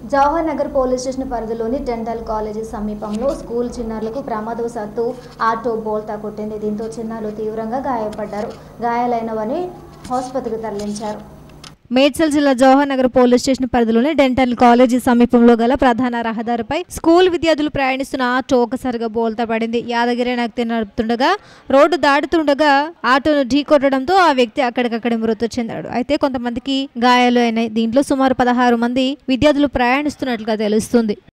Jawahar Nagar police station పరిధిలోని dental college సమీపంలో school చిన్నారులకు ప్రమాదవశాత్తు ఆటో బోల్తా కొట్టింది దీంతో చిన్నారులు తీవ్రంగా గాయపడ్డారు గాయాలైనవని ఆసుపత్రికి తరలించారు మేడ్చల్ జిల్లా జవహర్ నగర్ పోలీస్ స్టేషన్ పరిధిలోని డెంటల్ కాలేజీ సమీపంలో గల ప్రధాన రహదారిపై స్కూల్ విద్యార్థులు ప్రయాణిస్తున్న ఆటో ఒకసారిగా బోల్తా పడింది యాదగిరి నగతి నడుపుతుండగా రోడ్డు దాటుతుండగా ఆటోను ఢీకొట్టడంతో ఆ వ్యక్తి అక్కడికక్కడే మృతి చెందాడు అయితే కొంతమందికి గాయాలు అయినాయి దీంట్లో సుమారు పదహారు మంది విద్యార్థులు ప్రయాణిస్తున్నట్లుగా తెలుస్తుంది